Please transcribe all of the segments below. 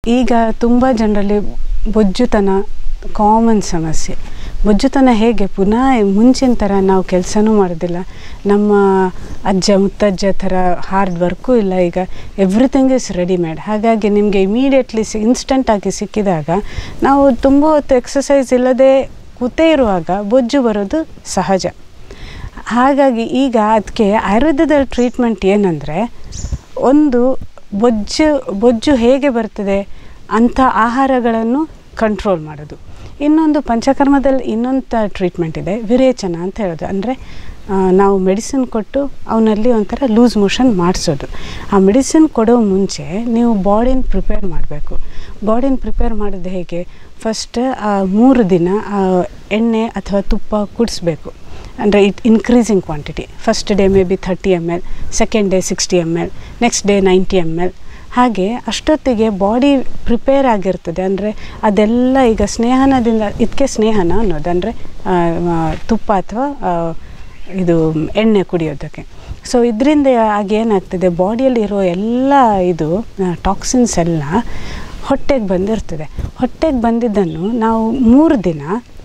ಈಗ ತುಂಬ ಜನರಲ್ಲಿ ಬೊಜ್ಜುತನ ಕಾಮನ್ ಸಮಸ್ಯೆ ಬೊಜ್ಜುತನ ಹೇಗೆ ಪುನಃ ಮುಂಚಿನ ಥರ ನಾವು ಕೆಲಸನೂ ಮಾಡೋದಿಲ್ಲ ನಮ್ಮ ಅಜ್ಜ ಮುತ್ತಜ್ಜ ಥರ ಹಾರ್ಡ್ ವರ್ಕು ಇಲ್ಲ ಈಗ ಎವ್ರಿಥಿಂಗ್ ಇಸ್ ರೆಡಿಮೇಡ್ ಹಾಗಾಗಿ ನಿಮಗೆ ಇಮಿಡಿಯೇಟ್ಲಿ ಸಿ ಇನ್ಸ್ಟಂಟಾಗಿ ಸಿಕ್ಕಿದಾಗ ನಾವು ತುಂಬ ಹೊತ್ತು ಎಕ್ಸಸೈಸ್ ಇಲ್ಲದೆ ಕೂತೇ ಇರುವಾಗ ಬೊಜ್ಜು ಬರೋದು ಸಹಜ ಹಾಗಾಗಿ ಈಗ ಅದಕ್ಕೆ ಆಯುರ್ವೇದದಲ್ಲಿ ಟ್ರೀಟ್ಮೆಂಟ್ ಏನಂದರೆ ಒಂದು ಬೊಜ್ಜು ಬೊಜ್ಜು ಹೇಗೆ ಬರ್ತದೆ ಅಂಥ ಆಹಾರಗಳನ್ನು ಕಂಟ್ರೋಲ್ ಮಾಡೋದು ಇನ್ನೊಂದು ಪಂಚಕರ್ಮದಲ್ಲಿ ಇನ್ನೊಂದು ಟ್ರೀಟ್ಮೆಂಟ್ ಇದೆ ವಿರೇಚನ ಅಂತ ಹೇಳೋದು ಅಂದರೆ ನಾವು ಮೆಡಿಸಿನ್ ಕೊಟ್ಟು ಅವನಲ್ಲಿ ಒಂಥರ ಲೂಸ್ ಮೋಷನ್ ಮಾಡಿಸೋದು ಆ ಮೆಡಿಸಿನ್ ಕೊಡೋ ಮುಂಚೆ ನೀವು ಬಾಡಿನ ಪ್ರಿಪೇರ್ ಮಾಡಬೇಕು ಬಾಡಿನ ಪ್ರಿಪೇರ್ ಮಾಡೋದು ಹೇಗೆ ಫಸ್ಟ್ ಮೂರು ದಿನ ಆ ಎಣ್ಣೆ ಅಥವಾ ತುಪ್ಪ ಕುಡಿಸ್ಬೇಕು ಅಂದರೆ it increasing quantity first day maybe thirty M L second day sixty M L next day ninety M L ಹಾಗೆ ಅಷ್ಟೊತ್ತಿಗೆ ಬಾಡಿ ಪ್ರಿಪೇರ್ ಆಗಿರ್ತದೆ ಅಂದರೆ ಅದೆಲ್ಲ ಈಗ ಸ್ನೇಹನದಿಂದ ಇದಕ್ಕೆ ಸ್ನೇಹನ ಅನ್ನೋದು ಅಂದರೆ ತುಪ್ಪ ಅಥವಾ ಇದು ಎಣ್ಣೆ ಕುಡಿಯೋದಕ್ಕೆ ಸೊ ಇದರಿಂದ ಆಗ ಏನಾಗ್ತದೆ ಬಾಡಿಯಲ್ಲಿರೋ ಎಲ್ಲ ಇದು ಟಾಕ್ಸಿನ್ಸ್ ಎಲ್ಲ ಹೊಟ್ಟೆಗೆ ಬಂದಿರ್ತದೆ ಹೊಟ್ಟೆಗೆ ಬಂದಿದ್ದನ್ನು ನಾವು ಮೂರು ದಿನ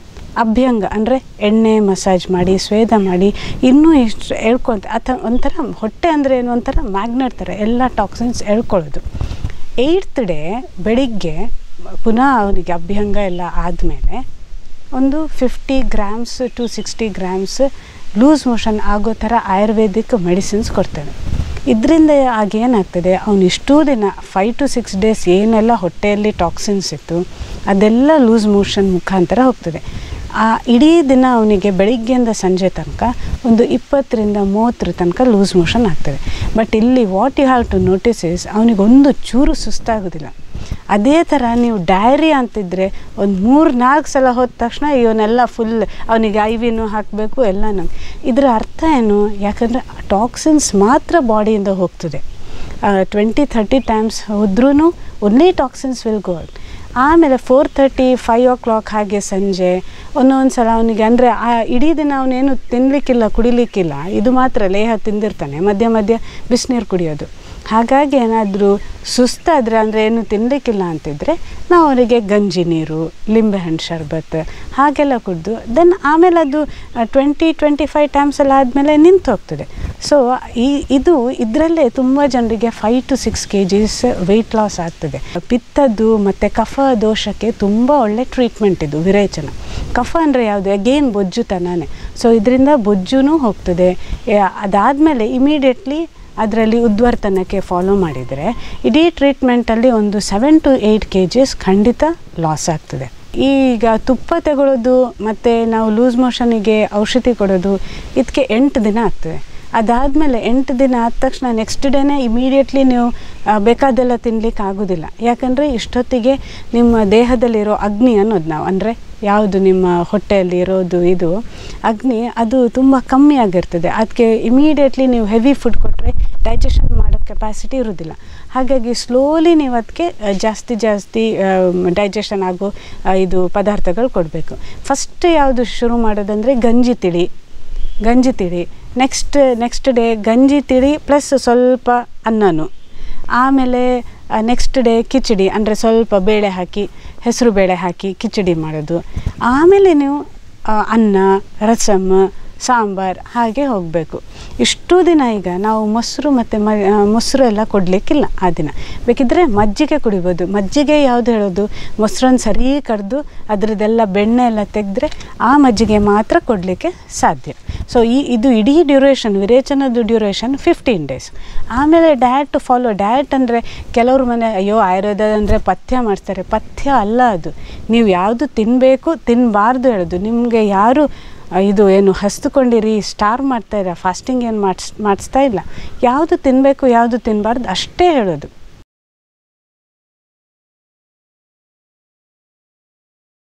ಅಭ್ಯಂಗ ಅಂದರೆ ಎಣ್ಣೆ ಮಸಾಜ್ ಮಾಡಿ ಸ್ವೇದ ಮಾಡಿ ಇನ್ನೂ ಇಷ್ಟು ಎಳ್ಕೊತ ಅಥವಾ ಒಂಥರ ಹೊಟ್ಟೆ ಅಂದರೆ ಏನು ಒಂಥರ ಮ್ಯಾಗ್ನೆಟ್ ಥರ ಎಲ್ಲ ಟಾಕ್ಸಿನ್ಸ್ ಎಳ್ಕೊಳ್ಳೋದು ಏಯ್ತ್ ಡೇ ಬೆಳಿಗ್ಗೆ ಪುನಃ ಅವನಿಗೆ ಅಭ್ಯಂಗ ಎಲ್ಲ ಆದಮೇಲೆ ಒಂದು fifty grams to sixty grams loose motion ಆಗೋ ಥರ ಆಯುರ್ವೇದಿಕ್ ಮೆಡಿಸಿನ್ಸ್ ಕೊಡ್ತೇವೆ ಇದರಿಂದ ಆಗ ಏನಾಗ್ತದೆ ಅವನು ಇಷ್ಟೂ ದಿನ ಫೈವ್ ಟು ಸಿಕ್ಸ್ ಡೇಸ್ ಏನೆಲ್ಲ ಹೊಟ್ಟೆಯಲ್ಲಿ ಟಾಕ್ಸಿನ್ಸ್ ಇತ್ತು ಅದೆಲ್ಲ ಲೂಸ್ ಮೋಷನ್ ಮುಖಾಂತರ ಹೋಗ್ತದೆ ಆ ಇಡೀ ದಿನ ಅವನಿಗೆ ಬೆಳಿಗ್ಗೆಯಿಂದ ಸಂಜೆ ತನಕ ಒಂದು ಇಪ್ಪತ್ತರಿಂದ ಮೂವತ್ತರ ತನಕ ಲೂಸ್ ಮೋಷನ್ ಆಗ್ತದೆ ಬಟ್ ಇಲ್ಲಿ what you have to notice is ಅವನಿಗೊಂದು ಚೂರು ಸುಸ್ತಾಗೋದಿಲ್ಲ ಅದೇ ಥರ ನೀವು ಡೈರಿ ಅಂತಿದ್ರೆ ಒಂದು ಮೂರು ನಾಲ್ಕು ಸಲ ಹೋದ ತಕ್ಷಣ ಇವನ್ನೆಲ್ಲ ಫುಲ್ ಅವನಿಗೆ ಐ ವಿನೂ ಹಾಕಬೇಕು ಎಲ್ಲನೂ ಇದರ ಅರ್ಥ ಏನು ಯಾಕಂದರೆ ಟಾಕ್ಸಿನ್ಸ್ ಮಾತ್ರ ಬಾಡಿಯಿಂದ ಹೋಗ್ತದೆ ಟ್ವೆಂಟಿ ಥರ್ಟಿ ಟೈಮ್ಸ್ ಹೋದ್ರೂ ಒನ್ಲಿ ಟಾಕ್ಸಿನ್ಸ್ ವಿಲ್ ಗೋ ಆಮೇಲೆ four thirty five o'clock ಹಾಗೆ ಸಂಜೆ ಒಂದೊಂದು ಸಲ ಅವನಿಗೆ ಅಂದರೆ ಆ ಇಡೀ ದಿನ ಅವನೇನು ತಿನ್ನಲಿಕ್ಕಿಲ್ಲ ಕುಡಿಲಿಕ್ಕಿಲ್ಲ ಇದು ಮಾತ್ರ ಲೇಹ ತಿಂದಿರ್ತಾನೆ ಮಧ್ಯ ಮಧ್ಯ ಬಿಸಿನೀರು ಕುಡಿಯೋದು ಹಾಗಾಗಿ ಏನಾದರೂ ಸುಸ್ತಾದರೆ ಅಂದರೆ ಏನು ತಿನ್ನಲಿಕ್ಕಿಲ್ಲ ಅಂತಿದ್ರೆ ನಾವು ಅವರಿಗೆ ಗಂಜಿ ನೀರು ಲಿಂಬೆಹಣ್ಣು ಶರ್ಬತ್ ಹಾಗೆಲ್ಲ ಕುಡಿದು ದೆನ್ ಆಮೇಲೆ ಅದು ಟ್ವೆಂಟಿ ಟ್ವೆಂಟಿ ಫೈವ್ ಟೈಮ್ಸ್ ಎಲ್ಲ ಆದಮೇಲೆ ನಿಂತು ಹೋಗ್ತದೆ ಸೊ ಈ ಇದು ಇದರಲ್ಲೇ ತುಂಬ ಜನರಿಗೆ five to six K Gs weight loss ಆಗ್ತದೆ ಪಿತ್ತದ್ದು ಮತ್ತು ಕಫ ದೋಷಕ್ಕೆ ತುಂಬ ಒಳ್ಳೆ ಟ್ರೀಟ್ಮೆಂಟ್ ಇದು ವಿರೇಚನ ಕಫ ಅಂದರೆ ಯಾವುದು ಅಗೇನ್ ಬೊಜ್ಜುತನೇ ಸೊ ಇದರಿಂದ ಬೊಜ್ಜುನೂ ಹೋಗ್ತದೆ ಅದಾದಮೇಲೆ ಇಮಿಡಿಯೇಟ್ಲಿ ಅದರಲ್ಲಿ ಉದ್ವರ್ತನಕ್ಕೆ ಫಾಲೋ ಮಾಡಿದರೆ ಇಡೀ ಟ್ರೀಟ್ಮೆಂಟಲ್ಲಿ ಒಂದು seven to eight K Gs ಖಂಡಿತ ಲಾಸ್ ಆಗ್ತದೆ ಈಗ ತುಪ್ಪ ತಗೊಳ್ಳೋದು ಮತ್ತು ನಾವು ಲೂಸ್ ಮೋಷನಿಗೆ ಔಷಧಿ ಕೊಡೋದು ಇದಕ್ಕೆ ಎಂಟು ದಿನ ಆಗ್ತದೆ ಅದಾದಮೇಲೆ ಎಂಟು ದಿನ ಆದ ತಕ್ಷಣ ನೆಕ್ಸ್ಟ್ ಡೇನೇ ಇಮಿಡಿಯೇಟ್ಲಿ ನೀವು ಬೇಕಾದೆಲ್ಲ ತಿನ್ಲಿಕ್ಕೆ ಆಗೋದಿಲ್ಲ ಯಾಕಂದರೆ ಇಷ್ಟೊತ್ತಿಗೆ ನಿಮ್ಮ ದೇಹದಲ್ಲಿರೋ ಅಗ್ನಿ ಅನ್ನೋದು ನಾವು ಅಂದರೆ ಯಾವುದು ನಿಮ್ಮ ಹೊಟ್ಟೆಯಲ್ಲಿ ಇರೋದು ಇದು ಅಗ್ನಿ ಅದು ತುಂಬ ಕಮ್ಮಿ ಆಗಿರ್ತದೆ ಅದಕ್ಕೆ ಇಮಿಡಿಯೇಟ್ಲಿ ನೀವು ಹೆವಿ ಫುಡ್ ಕೊಟ್ಟರೆ ಡೈಜೆಷನ್ ಮಾಡೋ ಕೆಪಾಸಿಟಿ ಇರೋದಿಲ್ಲ ಹಾಗಾಗಿ ಸ್ಲೋಲಿ ನೀವು ಅದಕ್ಕೆ ಜಾಸ್ತಿ ಜಾಸ್ತಿ ಡೈಜೆಷನ್ ಆಗೋ ಇದು ಪದಾರ್ಥಗಳು ಕೊಡಬೇಕು ಫಸ್ಟ್ ಯಾವುದು ಶುರು ಮಾಡೋದಂದರೆ ಗಂಜಿ ತಿಳಿ ಗಂಜಿ ತಿಳಿ ನೆಕ್ಸ್ಟ್ ನೆಕ್ಸ್ಟ್ ಡೇ ಗಂಜಿ ತಿಳಿ ಪ್ಲಸ್ ಸ್ವಲ್ಪ ಅನ್ನನು ಆಮೇಲೆ ನೆಕ್ಸ್ಟ್ ಡೇ ಕಿಚಡಿ ಅಂದರೆ ಸ್ವಲ್ಪ ಬೇಳೆ ಹಾಕಿ ಹೆಸರು ಬೇಳೆ ಹಾಕಿ ಕಿಚಡಿ ಮಾಡೋದು ಆಮೇಲೆ ನೀವು ಅನ್ನ ರಸಮ್ ಸಾಂಬಾರು ಹಾಗೆ ಹೋಗಬೇಕು ಇಷ್ಟು ದಿನ ಈಗ ನಾವು ಮೊಸರು ಮತ್ತು ಮ ಮೊಸರು ಎಲ್ಲ ಕೊಡಲಿಕ್ಕಿಲ್ಲ ಆ ದಿನ ಬೇಕಿದ್ದರೆ ಮಜ್ಜಿಗೆ ಕುಡಿಬೋದು ಮಜ್ಜಿಗೆ ಯಾವುದು ಹೇಳೋದು ಮೊಸರನ್ನು ಸರಿ ಕಡ್ದು ಅದರದ್ದೆಲ್ಲ ಬೆಣ್ಣೆ ಎಲ್ಲ ತೆಗೆದ್ರೆ ಆ ಮಜ್ಜಿಗೆ ಮಾತ್ರ ಕೊಡಲಿಕ್ಕೆ ಸಾಧ್ಯ ಸೊ ಈ ಇದು ಇಡೀ ಡ್ಯೂರೇಷನ್ ವಿರೇಚನದ ಡ್ಯೂರೇಷನ್ ಫಿಫ್ಟೀನ್ ಡೇಸ್ ಆಮೇಲೆ ಡಯಟ್ ಫಾಲೋ ಡಯಟ್ ಅಂದರೆ ಕೆಲವ್ರ ಮನೆ ಅಯ್ಯೋ ಆಯುರ್ವೇದ ಅಂದರೆ ಪಥ್ಯ ಮಾಡ್ತಾರೆ ಪಥ್ಯ ಅಲ್ಲ ಅದು ನೀವು ಯಾವುದು ತಿನ್ನಬೇಕು ತಿನ್ನಬಾರ್ದು ಹೇಳೋದು ನಿಮಗೆ ಯಾರು ಇದು ಏನು ಹಸ್ದುಕೊಂಡಿರಿ ಸ್ಟಾರ್ ಮಾಡ್ತಾಯಿರ ಫಾಸ್ಟಿಂಗ್ ಏನು ಮಾಡಿಸ್ ಮಾಡಿಸ್ತಾ ಇಲ್ಲ ಯಾವುದು ತಿನ್ನಬೇಕು ಯಾವುದು ತಿನ್ನಬಾರ್ದು ಅಷ್ಟೇ ಹೇಳೋದು